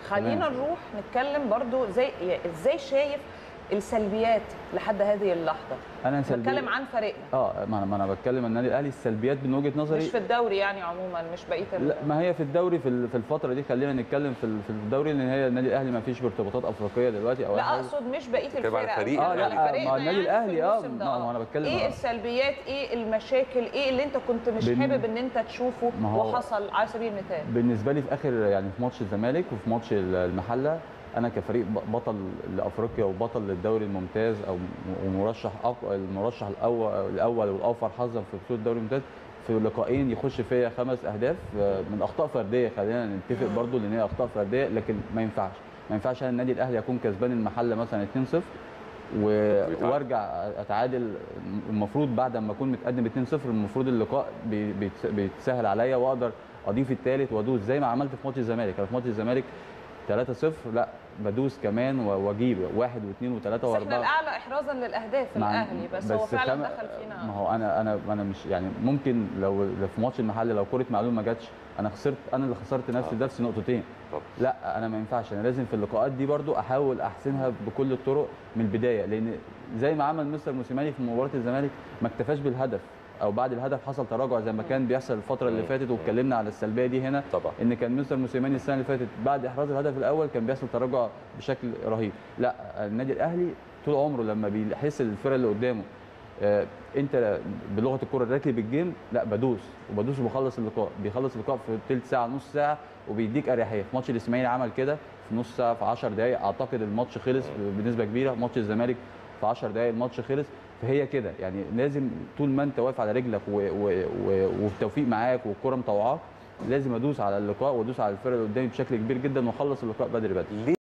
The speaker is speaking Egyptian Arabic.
خلينا نروح نتكلم برضو زي ازاي شايف السلبيات لحد هذه اللحظه انا سلبي بتكلم عن فريقنا اه ما انا ما انا بتكلم النادي الاهلي السلبيات من وجهه نظري مش في الدوري يعني عموما مش بقيه ال- لا ما هي في الدوري في ال- في الفتره دي خلينا نتكلم في ال- في الدوري لان هي النادي الاهلي ما فيش ارتباطات افريقيه دلوقتي او أي لا حاجة. اقصد مش بقيه بتتكلم عن الفرق الفريق. اه بتكلم لا عن فريقنا ما النادي يعني في الاهلي اه الموسم ده. ما ما انا بتكلم ايه آه. السلبيات ايه المشاكل ايه اللي انت كنت مش بن- حابب ان انت تشوفه ما هو- وحصل على سبيل المثال بالنسبه لي في اخر يعني في ماتش الزمالك وفي ماتش المحله انا كفريق ب- بطل لافريقيا وبطل للدوري الممتاز او م- ومرشح أق- المرشح الاول الاول والاوفر حظا في بطوله الدوري الممتاز في لقاءين يخش فيا خمس اهداف آه، من اخطاء فرديه خلينا نتفق مم. برضو لان هي اخطاء فرديه لكن ما ينفعش ما ينفعش انا النادي الاهلي اكون كسبان المحله مثلا 2-0 و... ويتعادل. وارجع اتعادل المفروض بعد ما اكون متقدم 2-0 المفروض اللقاء بي- بيتس- بيتسهل عليا واقدر اضيف الثالث وادوس زي ما عملت في ماتش الزمالك انا في ماتش الزمالك 3-0 لا بدوس كمان و- واجيب واحد واثنين وثلاثه بس احنا واربعه الاعلى احرازا للاهداف مع- الاهلي بس, هو فعلا خم- دخل فينا ما هو انا انا انا مش يعني ممكن لو لو في ماتش المحل لو كره معلول ما جاتش انا خسرت انا اللي خسرت نفسي آه. بنفسي نقطتين طب لا انا ما ينفعش انا لازم في اللقاءات دي برضو احاول احسنها بكل الطرق من البدايه لان زي ما عمل مستر موسيماني في مباراه الزمالك ما اكتفاش بالهدف او بعد الهدف حصل تراجع زي ما كان بيحصل الفتره اللي مم. فاتت واتكلمنا على السلبيه دي هنا طبعا ان كان مستر موسيماني السنه اللي فاتت بعد احراز الهدف الاول كان بيحصل تراجع بشكل رهيب لا النادي الاهلي طول عمره لما بيحس الفرقه اللي قدامه آه، انت بلغه الكره راكب الجيم لا بدوس وبدوس وبخلص اللقاء بيخلص اللقاء في ثلث ساعه نص ساعه وبيديك اريحيه في ماتش الاسماعيلي عمل كده في نص ساعه في 10 دقائق اعتقد الماتش خلص بنسبه كبيره ماتش الزمالك في 10 دقائق الماتش خلص فهي كده يعني لازم طول ما انت واقف على رجلك و- و- و- والتوفيق معاك والكره مطوعاك لازم ادوس على اللقاء وادوس على الفرقه اللي قدامي بشكل كبير جدا واخلص اللقاء بدري بدري ليه